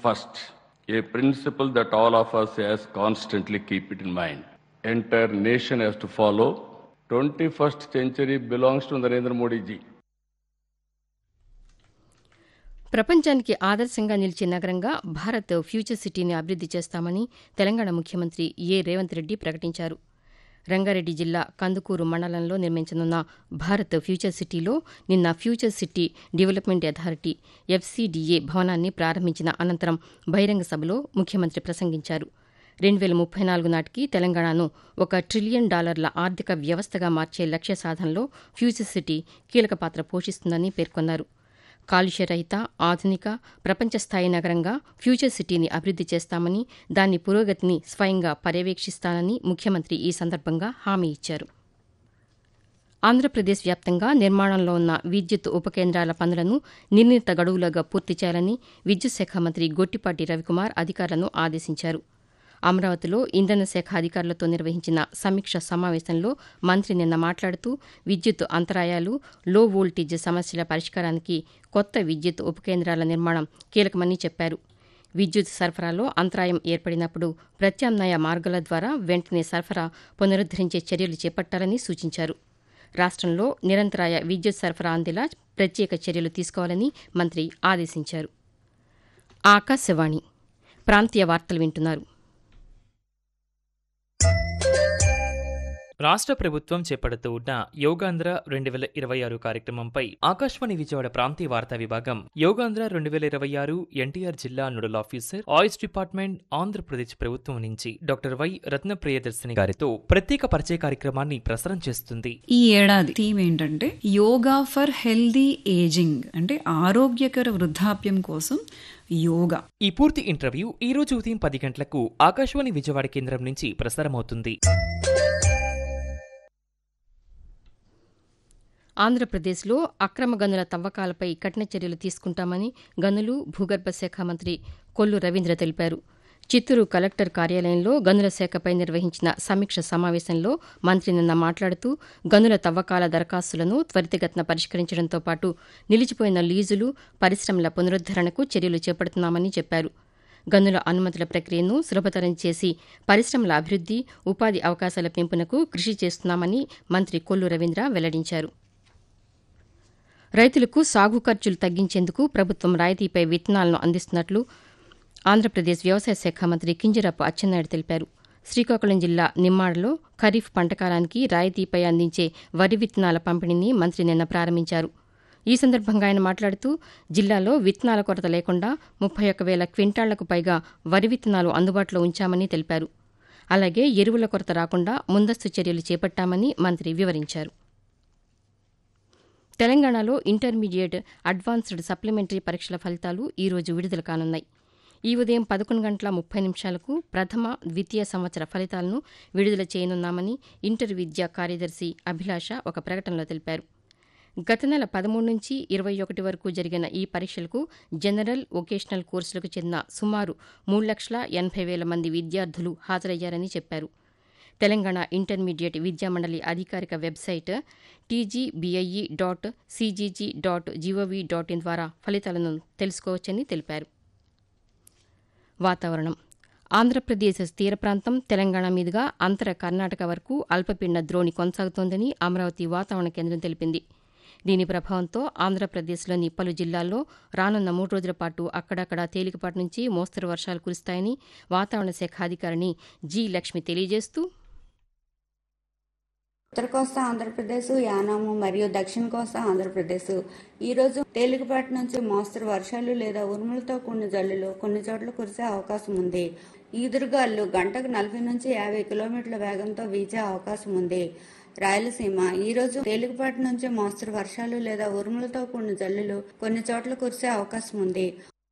first, a principle that all of us has constantly keep it in mind. Entire nation has to follow. 21st century belongs to Narendra Modi ji. ప్రపంచానికి ఆదర్శంగా నిలిచే నగరంగా Bharat future సిటీని అభివృద్ది చేస్తామని తెలంగాణ ముఖ్యమంత్రి ఏ రేవంత్ రెడ్డి ప్రకటించారు రంగారెడ్డి జిల్లా కందుకూరు మండలంలో నిర్మించనున్న భారత్ ఫ్యూచర్ సిటీలో నిన్న future city development authority FCDA భవనాన్ని ప్రారంభించిన అనంతరం బహిరంగ సభలో ముఖ్యమంత్రి ప్రసంగించారు రెండు వేల ముప్పై నాలుగు నాటికి తెలంగాణను ఒక ట్రిలియన్ డాలర్ల ఆర్థిక వ్యవస్థగా మార్చే లక్ష్య సాధనలో ఫ్యూచర్ సిటీ కీలక పాత్ర పోషిస్తుందని పేర్కొన్నారు కాలుష్యరహిత ఆధునిక ప్రపంచ స్థాయి నగరంగా ఫ్యూచర్ సిటీని అభివృద్ది చేస్తామని దాని పురోగతిని స్వయంగా పర్యవేక్షిస్తానని ముఖ్యమంత్రి ఈ సందర్భంగా హామీ ఇచ్చారు ఆంధ్రప్రదేశ్ వ్యాప్తంగా నిర్మాణంలో ఉన్న విద్యుత్ ఉపకేంద్రాల పనులను నిర్ణీత గడువులుగా పూర్తి చేయాలని విద్యుత్ శాఖ మంత్రి గొట్టిపాటి రవికుమార్ అధికారులను ఆదేశించారు అమరావతిలో ఇంధన శాఖ అధికారులతో నిర్వహించిన సమీక్ష సమావేశంలో మంత్రి నిన్న మాట్లాడుతూ విద్యుత్ అంతరాయాలు లో వోల్టేజ్ సమస్యల పరిష్కారానికి కొత్త విద్యుత్ ఉపకేంద్రాల నిర్మాణం కీలకమని చెప్పారు విద్యుత్ సరఫరాలో అంతరాయం ఏర్పడినప్పుడు ప్రత్యామ్నాయ మార్గాల ద్వారా వెంటనే సరఫరా పునరుద్దరించే చర్యలు చేపట్టాలని సూచించారు రాష్ట్రంలో నిరంతరాయ విద్యుత్ సరఫరా అందేలా ప్రత్యేక చర్యలు తీసుకోవాలని మంత్రి ఆదేశించారు ఆకాశవాణి ప్రాంతీయ వార్తలు వింటున్నారు రాష్ట్ర ప్రభుత్వం చేపడుతూ ఉన్న యోగాంధ్ర రెండు వేల ఇరవై ఆరు కార్యక్రమంపై ఆకాశవాణి విజయవాడ ప్రాంతీయ వార్తా విభాగం యోగాంధ్ర రెండు వేల ఇరవై ఆరు ఎన్టీఆర్ జిల్లా nodal officer Ayush department Andhra Pradesh ప్రభుత్వం నుంచి డాక్టర్ వై రత్న ప్రియదర్శిని గారితో ప్రత్యేక పరిచయ కార్యక్రమాన్ని ప్రసారం చేస్తుంది ఈ ఏడాది థీమ్ ఏంటంటే యోగా ఫర్ హెల్దీ ఏజింగ్ అంటే ఆరోగ్యకర వృద్ధాప్యం కోసం యోగా ఈ పూర్తి ఇంటర్వ్యూ ఈ రోజు ఉదయం పది గంటలకు ఆకాశవాణి విజయవాడ కేంద్రం నుంచి ప్రసారమవుతుంది ఆంధ్రప్రదేశ్లో అక్రమ గనుల తవ్వకాలపై కఠిన చర్యలు తీసుకుంటామని గనులు భూగర్భ శాఖ మంత్రి కొల్లు రవీంద్ర తెలిపారు చిత్తూరు కలెక్టర్ కార్యాలయంలో గనుల శాఖపై నిర్వహించిన సమీక్ష సమావేశంలో మంత్రి నిన్న మాట్లాడుతూ గనుల తవ్వకాల దరఖాస్తులను త్వరితగతిన పరిష్కరించడంతో పాటు నిలిచిపోయిన లీజులు పరిశ్రమల పునరుద్దరణకు చర్యలు చేపడుతున్నామని చెప్పారు గనుల అనుమతుల ప్రక్రియను సులభతరం చేసి పరిశ్రమల అభివృద్ది ఉపాధి అవకాశాల పెంపునకు కృషి చేస్తున్నామని మంత్రి కొల్లు రవీంద్ర వెల్లడించారు రైతులకు సాగు ఖర్చులు తగ్గించేందుకు ప్రభుత్వం రాయితీపై విత్తనాలను అందిస్తున్నట్లు ఆంధ్రప్రదేశ్ వ్యవసాయ శాఖ మంత్రి కింజరాపు అచ్చెన్నాయుడు తెలిపారు శ్రీకాకుళం జిల్లా నిమ్మాడలో ఖరీఫ్ పంటకాలానికి రాయితీపై అందించే వరి విత్తనాల పంపిణీని మంత్రి నిన్న ప్రారంభించారు ఈ సందర్భంగా ఆయన మాట్లాడుతూ జిల్లాలో విత్తనాల కొరత లేకుండా ముప్పై ఒక్క వేల క్వింటాళ్లకు పైగా వరి విత్తనాలు అందుబాటులో ఉంచామని తెలిపారు అలాగే ఎరువుల కొరత రాకుండా ముందస్తు చర్యలు చేపట్టామని మంత్రి వివరించారు తెలంగాణలో ఇంటర్మీడియట్ అడ్వాన్స్డ్ సప్లిమెంటరీ పరీక్షల ఫలితాలు ఈ రోజు విడుదల కానున్నాయి ఈ ఉదయం పదకొండు గంటల ముప్పై నిమిషాలకు ప్రథమ ద్వితీయ సంవత్సర ఫలితాలను విడుదల చేయనున్నామని ఇంటర్ విద్యా కార్యదర్శి అభిలాష ఒక ప్రకటనలో తెలిపారు గత నెల పదమూడు నుంచి ఇరవై ఒకటి వరకు జరిగిన ఈ పరీక్షలకు జనరల్ వొకేషనల్ కోర్సులకు చెందిన సుమారు మూడు లక్షల ఎనభై వేల మంది విద్యార్థులు హాజరయ్యారని చెప్పారు తెలంగాణ ఇంటర్మీడియట్ విద్యామండలి అధికారిక website TGBIE dot CGG dot GOV dot in ద్వారా ఫలితాలను తెలుసుకోవచ్చని తెలిపారు వాతావరణం ఆంధ్రప్రదేశ్ తీర ప్రాంతం తెలంగాణ మీదుగా అంతర కర్ణాటక వరకు అల్పపీడన ద్రోణి కొనసాగుతోందని అమరావతి వాతావరణ కేంద్రం తెలిపింది దీని ప్రభావంతో ఆంధ్రప్రదేశ్లోని పలు జిల్లాల్లో రానున్న మూడు రోజుల పాటు అక్కడక్కడ తేలికపాటి నుంచి మోస్తరు వర్షాలు కురుస్తాయని వాతావరణ శాఖ అధికారిని జి లక్ష్మి తెలియజేస్తూ ఉత్తర కోస్తా ఆంధ్రప్రదేశ్ యానాము మరియు దక్షిణ కోస్తా ఆంధ్రప్రదేశ్ ఈ రోజు తేలికపాటి నుంచి మోస్తరు వర్షాలు లేదా ఉరుములతో కూడిన జల్లులు కొన్ని చోట్ల కురిసే అవకాశం ఉంది ఈదురుగాలు గంటకు నలభై నుంచి యాభై కిలోమీటర్ల వేగంతో వీచే అవకాశం ఉంది రాయలసీమ ఈ రోజు తేలికపాటి నుంచి మోస్తరు వర్షాలు లేదా ఉరుములతో కూడిన జల్లులు కొన్ని చోట్ల కురిసే అవకాశం ఉంది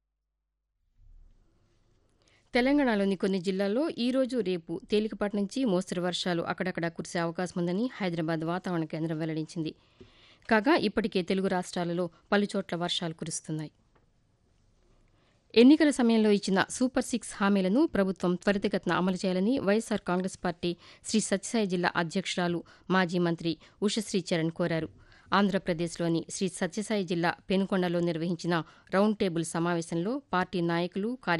తెలంగాణలోని కొన్ని జిల్లాల్లో ఈ రోజు రేపు తేలికపాటి నుంచి మోస్తరు వర్షాలు అక్కడక్కడ కురిసే అవకాశం ఉందని హైదరాబాద్ వాతావరణ కేంద్రం వెల్లడించింది కాగా ఇప్పటికే తెలుగు రాష్ట్రాలలో పలుచోట్ల వర్షాలు కురుస్తున్నాయి ఎన్నికల సమయంలో ఇచ్చిన సూపర్ సిక్స్ హామీలను ప్రభుత్వం త్వరితగతిన అమలు చేయాలని వైఎస్సార్ కాంగ్రెస్ పార్టీ శ్రీ సత్యసాయి జిల్లా అధ్యక్షురాలు మాజీ మంత్రి ఉషశ్రీ చరణ్ కోరారు ఆంధ్రప్రదేశ్లోని శ్రీ సత్యసాయి జిల్లా పెనుకొండలో నిర్వహించిన రౌండ్ టేబుల్ సమావేశంలో పార్టీ నాయకులు కార్య